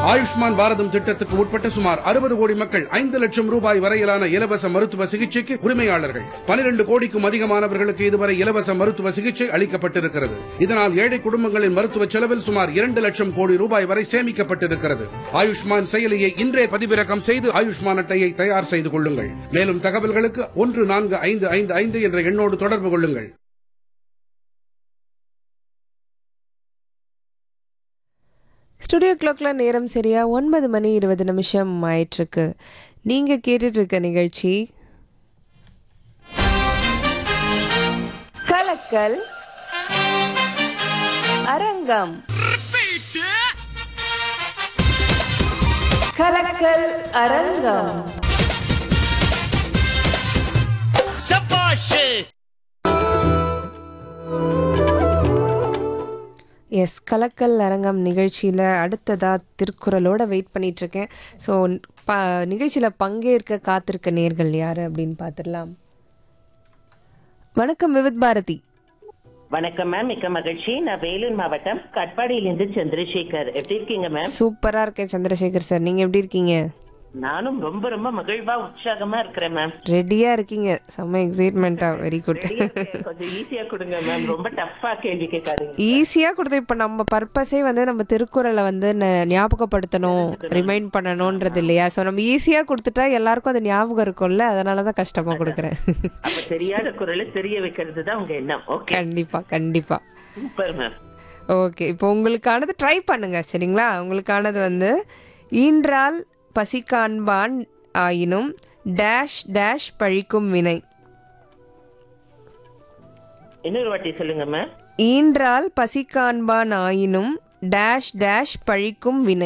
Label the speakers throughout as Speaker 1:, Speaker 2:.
Speaker 1: ஆயுஷ்மான் பாரதம் திட்டத்துக்கு உட்பட்ட சுமார் அறுபது கோடி மக்கள் ஐந்து லட்சம் ரூபாய் வரையிலான இலவச மருத்துவ சிகிச்சைக்கு உரிமையாளர்கள் பனிரெண்டு கோடிக்கும் அதிகமானவர்களுக்கு இதுவரை இலவச மருத்துவ சிகிச்சை அளிக்கப்பட்டிருக்கிறது இதனால் ஏழை குடும்பங்களின் மருத்துவ செலவில் சுமார் இரண்டு லட்சம் கோடி ரூபாய் வரை சேமிக்கப்பட்டிருக்கிறது ஆயுஷ்மான் செயலியை இன்றே பதிவிறக்கம் செய்து ஆயுஷ்மான் அட்டையை தயார் செய்து கொள்ளுங்கள் மேலும் தகவல்களுக்கு ஒன்று நான்கு ஐந்து ஐந்து ஐந்து என்ற எண்ணோடு தொடர்பு கொள்ளுங்கள்
Speaker 2: ஸ்டுடியோ கிளாக்ல நேரம் சரியா ஒன்பது மணி இருபது நிமிஷம் ஆயிட்டிருக்கு நீங்க கேட்டுட்டு இருக்க நிகழ்ச்சி கலக்கல் அரங்கம் கலக்கல் அரங்கம் எஸ் கலக்கல் அரங்கம் நிகழ்ச்சியில் அடுத்ததாக திருக்குறளோட வெயிட் பண்ணிட்டு இருக்கேன் ஸோ ப நிகழ்ச்சியில் பங்கேற்க காத்திருக்க நேர்கள் யார் அப்படின்னு பார்த்துடலாம் வணக்கம் விவித் பாரதி
Speaker 3: வணக்கம் மேம் மிக்க மகிழ்ச்சி நான் வேலூர் மாவட்டம் கட்பாடியிலிருந்து சந்திரசேகர் எப்படி இருக்கீங்க மேம்
Speaker 2: சூப்பராக இருக்கேன் சந்திரசேகர் சார் நீங்கள் எப்படி இருக்கீங்க
Speaker 3: நானும் ரொம்ப ரொம்ப மகிழ்வா உற்சாகமா இருக்கிறேன் மேம்
Speaker 2: ரெடியாக இருக்கீங்க செம்ம எக்ஸைட்மெண்ட்டாக வெரி குட்
Speaker 3: கொஞ்சம் ஈஸியா கொடுங்க மேம் ரொம்ப டஃப்பா கேள்வி கேட்காதீங்க
Speaker 2: ஈஸியாக கொடுத்து இப்போ நம்ம பர்பஸே வந்து நம்ம திருக்குறளை வந்து ந- ஞாபகப்படுத்தணும் ரிமைண்ட் பண்ணணுன்றது இல்லையா ஸோ நம்ம ஈஸியாக கொடுத்துட்டா எல்லாருக்கும் அது ஞாபகம் இருக்கும்ல அதனால தான் கஷ்டமாக கொடுக்குறேன்
Speaker 3: அப்ப தெரியாத குரலை தெரிய வைக்கிறது தான் உங்க எண்ணம் ஓகே
Speaker 2: கண்டிப்பாக கண்டிப்பாக
Speaker 3: சூப்பர் மேம்
Speaker 2: ஓகே இப்போ உங்களுக்கானது ட்ரை பண்ணுங்க சரிங்களா உங்களுக்கானது வந்து ஈன்றால் பசி காண்பான் ஆயினும் டேஷ் டேஷ் பழிக்கும் வினை
Speaker 3: இன்னொரு வாட்டி சொல்லுங்க மேம்
Speaker 2: ஈன்றால் பசி காண்பான் ஆயினும் டேஷ் டேஷ் பழிக்கும் வினை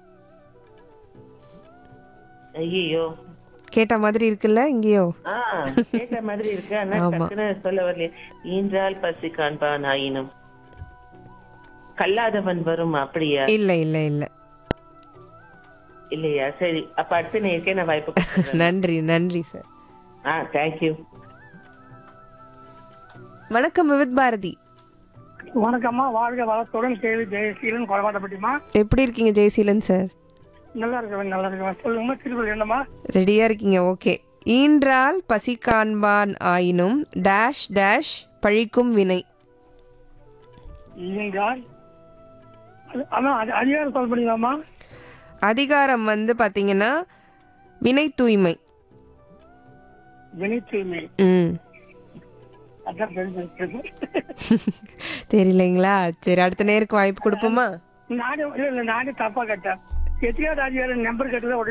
Speaker 3: ஐயோ
Speaker 2: கேட்ட மாதிரி இருக்குல்ல இங்கேயோ
Speaker 3: ஆ கேட்ட மாதிரி இருக்கு ஆனா
Speaker 2: ஆமா.
Speaker 3: டக்குன்னு சொல்ல வரலையே ஈன்றால் பசி காண்பான் ஆயினும் கல்லாதவன் வரும் அப்படியா
Speaker 2: இல்லை இல்லை இல்லை
Speaker 3: இல்லையா சரி அப்ப அடுத்து நேருக்கே நான் வாய்ப்பு கொடுக்குறேன்.
Speaker 2: நன்றி நன்றி சார்
Speaker 3: ஆ தேங்க்யூ
Speaker 2: வணக்கம் விவித் பாரதி
Speaker 4: வணக்கம்மா வாழ்க வளத்துடன் கேள்வி ஜெயசீலன் கொலபாட்டப்பட்டிமா
Speaker 2: எப்படி இருக்கீங்க ஜெயசீலன் சார்
Speaker 4: நல்லா இருக்கவன் நல்லா இருக்கவன் சொல்லுங்கம்மா திருக்குறள் என்னம்மா
Speaker 2: ரெடியாக இருக்கீங்க ஓகே ஈன்றால் பசி காண்பான் ஆயினும் டேஷ் டேஷ் பழிக்கும் வினை
Speaker 4: ஈன்றால் அது- அதான் அது அதிகாரம் சொல்ல முடியுமாம்மா
Speaker 2: அதிகாரம் வந்து பார்த்தீங்கன்னா வினை தூய்மை
Speaker 4: வினை தூய்மை
Speaker 2: ம்
Speaker 4: அதான் தெரிஞ்சு
Speaker 2: தெரியலைங்களா சரி அடுத்த நேருக்கு வாய்ப்பு கொடுப்போமா
Speaker 4: நானே இல்ல இல்ல நானே தப்பா கேட்டேன் எத்தனையாவது அதிகாரம் நம்பர் கேட்டதை உடனே